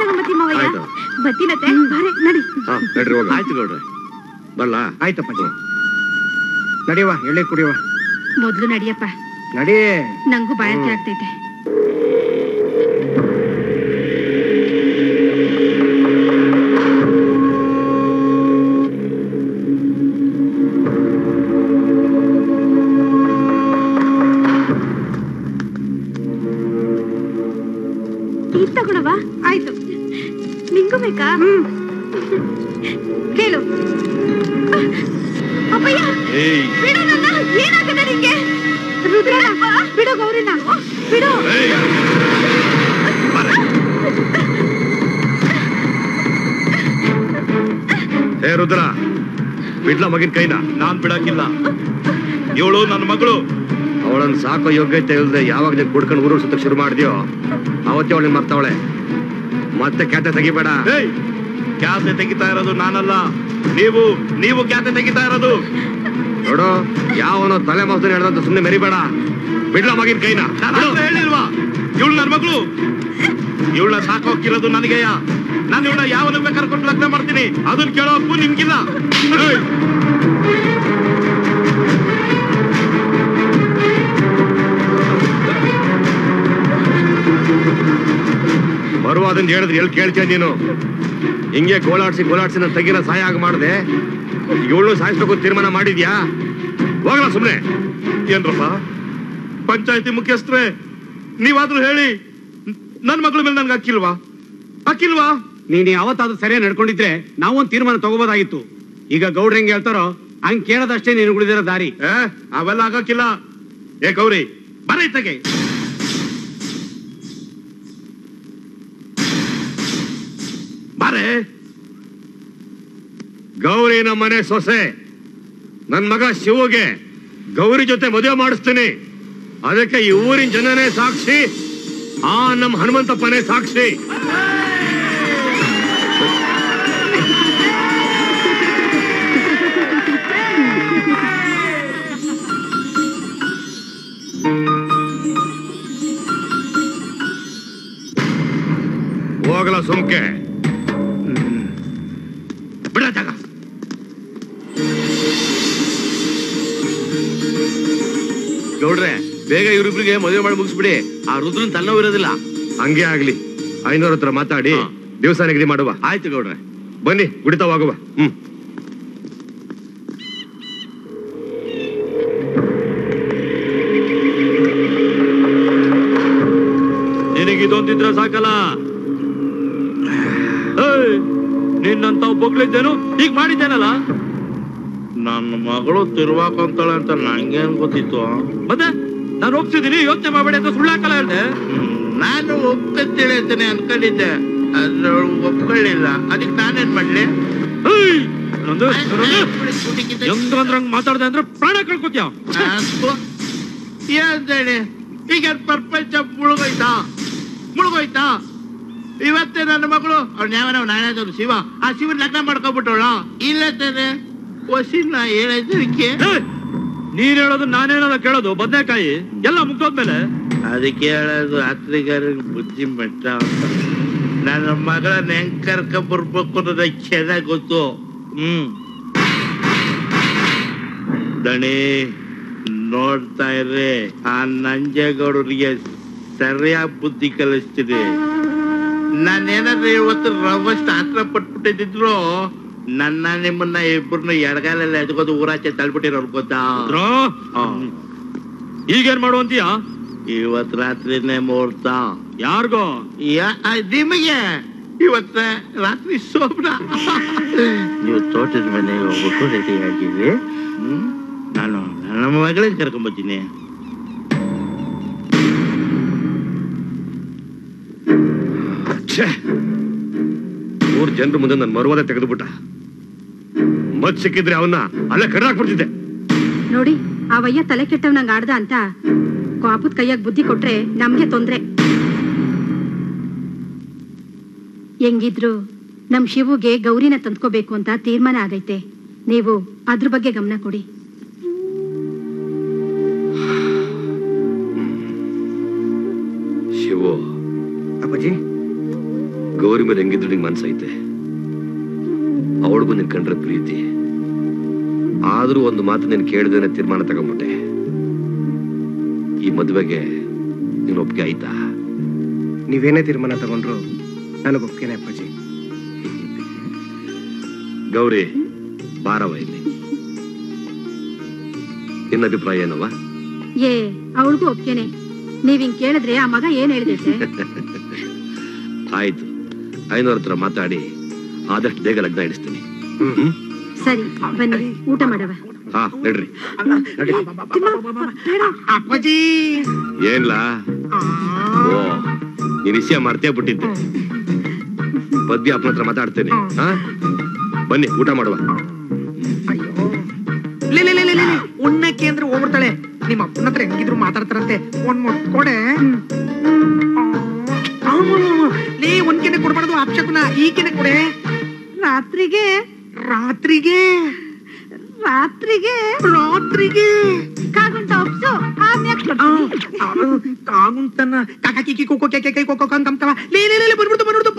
ತಗೊಂಬತ್ತಿ ಮಾವಯ್ಯ ಆಯ್ತು. ಬತ್ತೀನತ್ತೆ ಬಾರೆ ನಡಿ ಹಾ ನಡ್ರಿ ಹೋಗ ಆಯ್ತು ಗೌಡ್ರೆ ಬರ್ಲಾ ಆಯ್ತಪ್ಪಾಜಿ ನಡಿಯವ ಎಳ್ಳೆ ಕುಡಿಯವ ಮೊದ್ಲು ನಡಿಯಪ್ಪ ನಡಿ ನಂಗೂ ಬಾಯಕ್ಕೆ ಆಗ್ತೈತೆ ಈಗ ತಗೊಳವ ಆಯ್ತು ನಿಂಗೂ ಬೇಕಾ ಕೇಳು ಅಪ್ಪಯ್ಯ ಏಯ್ ಬಿಡು ನನ್ನ ಏನಾಗಿದೆ ನಿಂಗೆ ರುದ್ರ ಬಿಡು ಗೌರಿನ ಬಿಡು ಹೇ ರುದ್ರ ಬಿಡ್ಲ ಮಗಿನ ಕೈನ ನಾನ್ ಬಿಡಕ್ಕಿಲ್ಲ ಇವಳು ನನ್ನ ಮಗಳು ಅವಳನ್ನ ಸಾಕೋ ಯೋಗ್ಯತೆ ಇಲ್ಲದೆ ಯಾವಾಗ ನೀನ್ ಕುಡ್ಕೊಂಡು ಊರು ಸುತ್ತಕ್ ಶುರು ಮಾಡಿದ್ಯೋ ಅವತ್ತೇ ಅವಳಿಗೆ ಮರ್ತವಳೆ ಮತ್ತೆ ಕ್ಯಾತೆ ತೆಗಿಬೇಡ ಏಯ್ ಖ್ಯಾತೆ ತೆಗಿತಾ ಇರೋದು ನಾನಲ್ಲ ನೀವು ನೀವು ಖ್ಯಾತೆ ತೆಗಿತಾ ಇರೋದು ನೋಡು ಯಾವನೋ ತಲೆ ಮಾಸ್ತರ್ ಹೇಳ್ದಂತ ಸುಮ್ಮನೆ ಮೆರಿಬೇಡ ಬಿಡ್ಲ ಮಗಿನ ಕೈನ ನಾನು ಆಗ್ಲೇ ಹೇಳಿಲ್ವಾ ಇವಳು ನನ್ನ ಮಗಳು ಇವಳನ್ನ ಸಾಕೋಕಿರೋದು ನನಗೆಯ ನಾನು ಇವಳನ್ನ ಯಾವನ ಬೇಕಾದ್ರೆ ಕೊಟ್ಟು ಲಗ್ನ ಮಾಡ್ತೀನಿ ಅದನ್ನ ಕೇಳೋ ಹಕ್ಕು ನಿಮ್ಗಿಲ್ಲ ಏಯ್! ಬರುವ ಅದನ್ನ ಹೇಳಿದ್ರೆ ಎಲ್ಲಿ ಕೇಳ್ತೀಯ ನೀನು ಹಿಂಗೆ ಗೋಳಾಡ್ಸಿ ಗೋಳಾಡ್ಸಿ ನನ್ನ ತಗ್ಗಿನ ಸಹಾಯ ಆಗ ಮಾಡಿದೆ ಇವಳು ಸಾಯಿಸ್ಬೇಕು ಅಂತ ತೀರ್ಮಾನ ಮಾಡಿದ್ಯಾ ಹೋಗಲ್ಲ ಸುಮ್ಮನೆ ಏನ್ರಪ್ಪ ಪಂಚಾಯತಿ ಮುಖ್ಯಸ್ಥರೇ ನೀವಾದ್ರೂ ಹೇಳಿ ನನ್ನ ಮಗಳ ಮೇಲೆ ನನ್ಗೆ ಅಕ್ಕಿಲ್ವಾ ಅಕ್ಕಿಲ್ವಾ ನೀನ್ ಯಾವತ್ತಾದ್ರೂ ಸರಿಯಾಗಿ ನಡ್ಕೊಂಡಿದ್ರೆ ನಾವೊಂದ್ ತೀರ್ಮಾನ ತಗೋಬೋದಾಗಿತ್ತು ಈಗ ಗೌಡ್ರ ಹೆಂಗ್ ಹೇಳ್ತಾರೋ ಹಂಗ್ ಕೇಳೋದಷ್ಟೇ ನೀನು ಉಳಿದಿರೋ ದಾರಿ ಏ ಅವೆಲ್ಲ ಆಗಕ್ಕಿಲ್ಲ ಏ ಗೌರಿ ಬರೈತಗೆ ಬಾರೆ ಗೌರಿ ನಮ್ಮ ಮನೆ ಸೊಸೆ ನನ್ ಮಗ ಶಿವಗೆ ಗೌರಿ ಜೊತೆ ಮದುವೆ ಮಾಡಿಸ್ತೀನಿ ಅದಕ್ಕೆ ಈ ಊರಿನ ಜನನೇ ಸಾಕ್ಷಿ ಆ ನಮ್ಮ ಹನುಮಂತಪ್ಪನೇ ಸಾಕ್ಷಿ ಹೋಗಲ ಸುಮ್ಕೆ ಬಿಡ ಜಾಗ ಗೌಡ್ರೆ ಬೇಗ ಇವ್ರಿಬ್ರಿಗೆ ಮದುವೆ ಮಾಡಿ ಮುಗಿಸ್ಬಿಡಿ ಆ ರುದ್ರನ್ ತನ್ನೋ ಇರೋದಿಲ್ಲ ಹಂಗೆ ಆಗ್ಲಿ ಐನೂರ ಹತ್ರ ಮಾತಾಡಿ ಹಾ. ದಿವಸ ನಿಗದಿ ಮಾಡುವ ಆಯ್ತು ಗೌಡ್ರೆ ಬನ್ನಿ ಗುಡಿತವಾಗುವ ಹ್ಮ್ ನಿನಗೆ ಇದೊಂದಿದ್ರೆ ಸಾಕಲ್ಲ ಏಯ್, ನಿನ್ನಂತ ಬೊಗ್ಳಿದ್ದೇನು ಈಗ ಮಾಡಿದ್ದೇನಲ್ಲ ನನ್ನ ಮಗಳು ತಿರುವಾಕೊಂತಾಳೆ ಅಂತ ನಂಗೇನ್ ಗೊತ್ತಿತ್ತು ಮತ್ತೆ ನಾನು ಒಪ್ಸಿದೀನಿ ಯೋಚನೆ ಮಾಡಬೇಡಿ ಅಂತ ಸುಳ್ಳು ಹಾಕಲ್ಲ ಹೇಳ್ದೆ ನಾನು ಒಪ್ಕೊಂತೇಳಿ ಅಂತಾನೆ ಅನ್ಕೊಂಡಿದ್ದೆ ಆದ್ರೆ ಅವ್ಳು ಒಪ್ಕೊಳ್ಳಿಲ್ಲ ಅದಕ್ಕೆ ನಾನೇನ್ ಮಾಡ್ಲಿ ನಂದು ಹೆಂಗಂದ್ರಂಗ್ ಮಾತಾಡ್ದೆ ಅಂದ್ರೆ ಪ್ರಾಣ ಕಳ್ಕೊತ್ಯ ಹೇಳ್ತೇನೆ ಈಗ ಪ್ರಪಂಚ ಮುಳುಗೋಯ್ತಾ ಮುಳುಗೋಯ್ತಾ ಇವತ್ತೇ ನನ್ನ ಮಗಳು ಅವ್ನ ಯಾವನ ನಾನಾದ್ರು ಶಿವ ಆ ಶಿವನ್ ಲಗ್ನ ಮಾಡ್ಕೊಬಿಟ್ಟವಳ ಇಲ್ಲ ತಾನೆ ವಸಿನ ಹೇಳಿದ್ದಕ್ಕೆ ನೀನ್ ಹೇಳೋದು ನಾನೇನಲ್ಲ ಕೇಳೋದು ಬದನೆಕಾಯಿ ಎಲ್ಲ ಮುಗ್ದೋದ್ಮೇಲೆ ಅದಕ್ಕೆ ಹೇಳೋದು ಹತ್ರಿಗಾರರಿಗೆ ಬುದ್ಧಿ ಮೆಟ್ಟ ಅಂತ ನನ್ನ ಮಗಳನ್ನ ಹೆಂಗ್ ಕರ್ಕ ಬರ್ಬೇಕು ಅನ್ನೋದ ಚೆನ್ನಾಗ್ ಗೊತ್ತು ಹ್ಮ್ ದಣಿ ನೋಡ್ತಾ ಇರ್ರಿ ಆ ನಂಜೇಗೌಡರಿಗೆ ಸರಿಯಾಗಿ ಬುದ್ಧಿ ಕಲಿಸ್ತೀನಿ ನಾನೇನಾದ್ರೂ ಇವತ್ತು ರವಷ್ಟು ಆತ್ರ ಪಟ್ಬಿಟ್ಟಿದ್ರು ನನ್ನ ನಿಮ್ಮನ್ನ ಇಬ್ಬರನ್ನ ಎಡಗಾಲಲ್ಲಿ ಎದ್ಕೋದು ಊರಾಚೆ ತಳ್ಬಿಟ್ಟಿರೋರು ಗೊತ್ತಾ ಈಗೇನ್ ಮಾಡುವಂತೀಯ ಇವತ್ ರಾತ್ರಿನೇ ಮುಹೂರ್ತ ಯಾರಿಗೋ ನಿಮಗೆ ಇವತ್ತ ರಾತ್ರಿ ಸೋಬ್ರ ನೀವು ತೋಟದ ಮನೆಗೆ ಹೋಗ್ಬಿಟ್ಟು ರೆಡಿ ಆಗಿರಿ ಹ್ಮ್? ನಾನು ನನ್ನ ಮಗಳನ್ನ ಕರ್ಕೊಂಬತ್ತೀನಿ ಛೇ ಮೂರ್ ಜನರ ಮುಂದೆ ನನ್ನ ಮರುವಾದ ತೆಗೆದುಬಿಟ್ಟ ಮತ್ ಸಿಕ್ಕಿದ್ರೆ ಅವನ್ನ ಅಲ್ಲೇ ಕಡ್ದಾಕ್ಬಿಡ್ತಿದ್ದೆ ನೋಡಿ ಆ ವಯ್ಯ ತಲೆ ಕೆಟ್ಟವ್ ಆಡ್ದ ಅಂತ ಕಾಪುದ್ ಕೈಯಾಗ ಬುದ್ಧಿ ಕೊಟ್ರೆ ನಮ್ಗೆ ತೊಂದ್ರೆ ಹೆಂಗಿದ್ರು ನಮ್ ಶಿವುಗೆ ಗೌರಿನ ತಂದ್ಕೋಬೇಕು ಅಂತ ತೀರ್ಮಾನ ಆಗೈತೆ ನೀವು ಅದ್ರ ಬಗ್ಗೆ ಗಮನ ಕೊಡಿ ಶಿವು ಅಪ್ಪಾಜಿ ಗೌರಿ ಮೇಲೆ ಹೆಂಗಿದ್ರು ನಿಂಗೆ ಮನ್ಸೈತೆ ಅವಳಿಗೂ ನಿನ್ ಕಂಡ್ರೆ ಪ್ರೀತಿ ಆದ್ರೂ ಒಂದು ಮಾತು ನೀನು ಕೇಳ್ದೇನೆ ತೀರ್ಮಾನ ತಗೊಂಡ್ಬಿಟ್ಟೆ ಈ ಮದುವೆಗೆ ನೀನು ಒಪ್ಪಿಗೆ ಆಯ್ತಾ ನೀವೇನೇ ತೀರ್ಮಾನ ತಗೊಂಡ್ರು ನನಗೆ ಒಪ್ಪಿಗೆನೆ ಅಪ್ಪಾಜಿ ಗೌರಿ ಬಾರವ ಇಲ್ಲಿ ನಿನ್ನ ಅಭಿಪ್ರಾಯ ಏನವ ಏ ಅವಳಿಗೂ ಒಪ್ಕೇನೆ ನೀವ್ ಹಿಂಗ್ ಕೇಳಿದ್ರೆ ಆ ಮಗ ಏನ್ ಹೇಳಿದೈತೆ ಆಯ್ತು ಐನೂರ ಹತ್ರ ಮಾತಾಡಿ ಆದಷ್ಟು ಬೇಗ ಲಗ್ನ ಇಡಿಸ್ತೀನಿ ಹ್ಮ್ ಸರಿ ಬನ್ನಿ ಊಟ ಮಾಡವ ಹಾ ನಡ್ರಿ ಅಪ್ಪಾಜಿ ಏನ್ಲಾ ಓ ನೀನ್ ವಿಷಯ ಮರ್ತೇ ಬಿಟ್ಟಿದ್ದೆ ಪದ್ಯ ಅಪ್ಪನ ಹತ್ರ ಮಾತಾಡ್ತೇನೆ ಹಾ ಬನ್ನಿ ಊಟ ಮಾಡುವ ಲೇ ಲೇ ಲೇ ಲೇ ಲೇ, ಲೇ. ಉಣ್ಣಕ್ಕೆ ಅಂದ್ರೆ ಹೋಗ್ಬಿಡ್ತಾಳೆ ನಿಮ್ಮ ಅಪ್ಪನ ಹತ್ರ ಹೆಂಗಿದ್ರು ಮಾತಾಡ್ತಾರಂತೆ ಒಂದ್ ಮುಟ್ ಕೊಡೆ ಆ, ಲೇ ಒಂದ್ ಕೆನೆ ಕೊಡ್ಬಾರ್ದು ಅಪ್ಶಕುನ ಈ ಕೆನೆ ಕೊಡೆ ರಾತ್ರಿಗೆ ರಾತ್ರಿಗೆ ರಾತ್ರಿಗೆ ರಾತ್ರಿಗೆ ಕಾಗುಂಟ ಒಪ್ಸು ಆಮ್ಯಾಕ್ ಆ, ಆ, ಕಾಗುಂತನ ಕಾಕ ಕಿಕಿ ಕೋಕೋ ಕೆ ಕೆ ಕೈ ಕೋಕೋ ಕಂಕಂತವ ಲೇ ಲೇ ಲೇ ಲೇ, ಬಂದ್ಬಿಡ್ತು ಬಂದ್ಬಿಡ್ತು